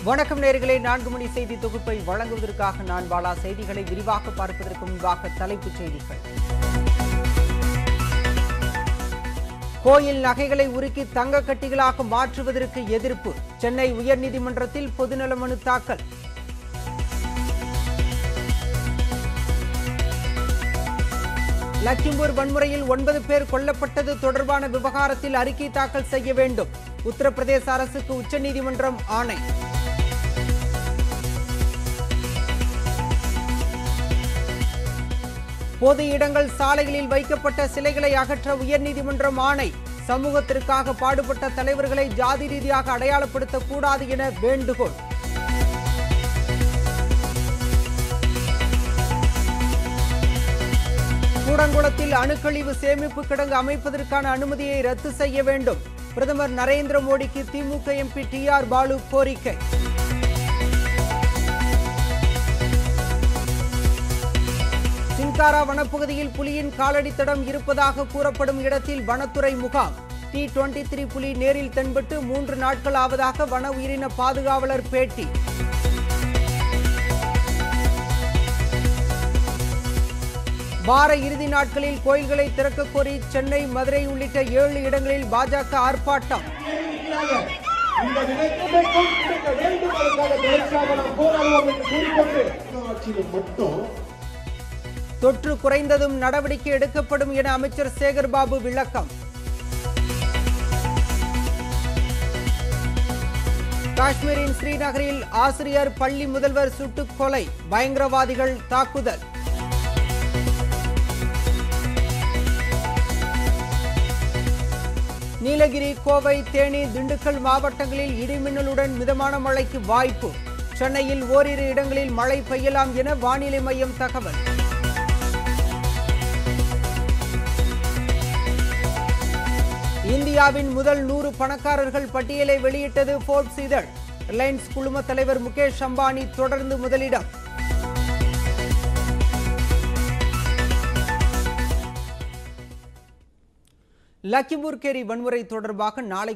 வணக்கம் நேர்களே நான்கு மணி செய்தி தொகுப்பை வழங்குவதற்காக நான் பாலா செய்திகளை விரிவாக பார்ப்பதற்கு முன்பாக தலைப்புச் செய்திகள் கோயில் நகைகளை உருக்கி தங்க கட்டிகளாக மாற்றுவதற்கு எதிர்ப்பு சென்னை உயர்நீதிமன்றத்தில் பொதுநல மனு தாக்கல் லக்கிம்பூர் வன்முறையில் ஒன்பது பேர் கொல்லப்பட்டது தொடர்பான விவகாரத்தில் அறிக்கை தாக்கல் செய்ய வேண்டும் உத்தரப்பிரதேச அரசுக்கு உச்சநீதிமன்றம் ஆணை பொது இடங்கள் சாலைகளில் வைக்கப்பட்ட சிலைகளை அகற்ற உயர்நீதிமன்றம் ஆணை சமூகத்திற்காக பாடுபட்ட தலைவர்களை ஜாதி ரீதியாக அடையாளப்படுத்தக் கூடாது என வேண்டுகோள் கூடங்குளத்தில் அணுக்கழிவு சேமிப்பு கிடங்கு அமைப்பதற்கான அனுமதியை ரத்து செய்ய வேண்டும் பிரதமர் நரேந்திர மோடிக்கு DMK MP T R Baalu கோரிக்கை சின்காரா வனப்பகுதியில் புலியின் காலடி தடம் இருப்பதாக கூறப்படும் இடத்தில் வனத்துறை முகாம் டி டுவெண்டி த்ரீ புலி நேரில் தென்பட்டு மூன்று நாட்கள் ஆவதாக வன உயிரின பாதுகாவலர் பேட்டி வார இறுதி நாட்களில் கோயில்களை திறக்கக் கோரி சென்னை மதுரை உள்ளிட்ட ஏழு இடங்களில் பாஜக ஆர்ப்பாட்டம் இந்த நிலைமைக்கும் கிடைக்க வேண்டும் அதற்காக தொடர்ச்சியாக நாம் போராடுவோம் என்று கூறிக்கொண்டு ஆட்சியில் மட்டும் தொற்று குறைந்ததும் நடவடிக்கை எடுக்கப்படும் என அமைச்சர் சேகர்பாபு விளக்கம் காஷ்மீரின் ஸ்ரீநகரில் ஆசிரியர் பள்ளி முதல்வர் சுட்டுக் கொலை பயங்கரவாதிகள் தாக்குதல் நீலகிரி கோவை தேனி திண்டுக்கல் மாவட்டங்களில் இடிமின்னலுடன் மிதமான மழைக்கு வாய்ப்பு சென்னையில் ஓரிரு இடங்களில் மழை பெய்யலாம் என வானிலை மையம் தகவல் இந்தியாவின் முதல் நூறு பணக்காரர்கள் பட்டியலை வெளியிட்டது போர்ப்ஸ் இதழ் ரிலையன்ஸ் குழும தலைவர் முகேஷ் அம்பானி தொடர்ந்து முதலிடம் லக்கிம்பூர் கேரி வன்முறை தொடர்பாக நாளை